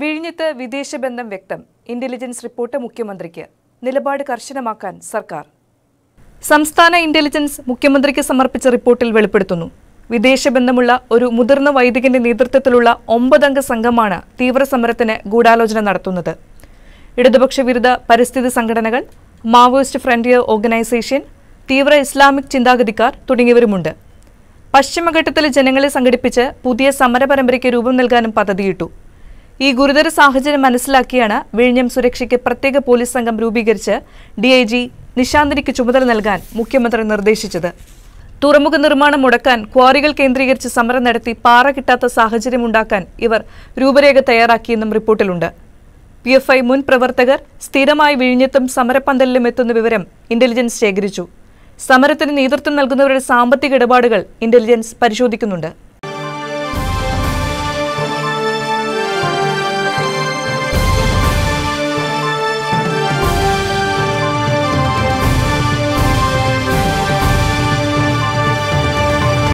വിഴിഞ്ഞത്ത് വിദേശ ബന്ധം വ്യക്തം ഇന്റലിജൻസ് റിപ്പോർട്ട് മുഖ്യമന്ത്രിക്ക് നിലപാട് കർശനമാക്കാൻ സർക്കാർ സംസ്ഥാന ഇന്റലിജൻസ് മുഖ്യമന്ത്രിക്ക് സമർപ്പിച്ച റിപ്പോർട്ടിൽ വെളിപ്പെടുത്തുന്നു വിദേശബന്ധമുള്ള ഒരു മുതിർന്ന വൈദികന്റെ നേതൃത്വത്തിലുള്ള ഒമ്പതംഗ സംഘമാണ് തീവ്രസമരത്തിന് ഗൂഢാലോചന നടത്തുന്നത് ഇടതുപക്ഷ വിരുദ്ധ പരിസ്ഥിതി സംഘടനകൾ മാവോയിസ്റ്റ് ഫ്രണ്ടിയർ ഓർഗനൈസേഷൻ തീവ്ര ഇസ്ലാമിക് ചിന്താഗതിക്കാർ തുടങ്ങിയവരുമുണ്ട് പശ്ചിമഘട്ടത്തിലെ ജനങ്ങളെ സംഘടിപ്പിച്ച് പുതിയ സമരപരമ്പരയ്ക്ക് രൂപം നൽകാനും പദ്ധതിയിട്ടു ഈ ഗുരുതര സാഹചര്യം മനസ്സിലാക്കിയാണ് വിഴിഞ്ഞം സുരക്ഷയ്ക്ക് പ്രത്യേക പോലീസ് സംഘം രൂപീകരിച്ച് ഡിഐജി നിശാന്തിനിക്ക് ചുമതല നൽകാൻ മുഖ്യമന്ത്രി നിർദ്ദേശിച്ചത് തുറമുഖ നിർമ്മാണം മുടക്കാൻ ക്വാറികൾ കേന്ദ്രീകരിച്ച് സമരം നടത്തി പാറ കിട്ടാത്ത സാഹചര്യമുണ്ടാക്കാൻ ഇവർ രൂപരേഖ തയ്യാറാക്കിയെന്നും റിപ്പോർട്ടിലുണ്ട് പി എഫ് ഐ മുൻ പ്രവർത്തകർ സ്ഥിരമായി വിഴിഞ്ഞത്തും സമരപ്പന്തലിലും എത്തുന്ന വിവരം ഇന്റലിജൻസ് ശേഖരിച്ചു സമരത്തിന് നേതൃത്വം നൽകുന്നവരുടെ സാമ്പത്തിക ഇടപാടുകൾ ഇന്റലിജൻസ് പരിശോധിക്കുന്നുണ്ട്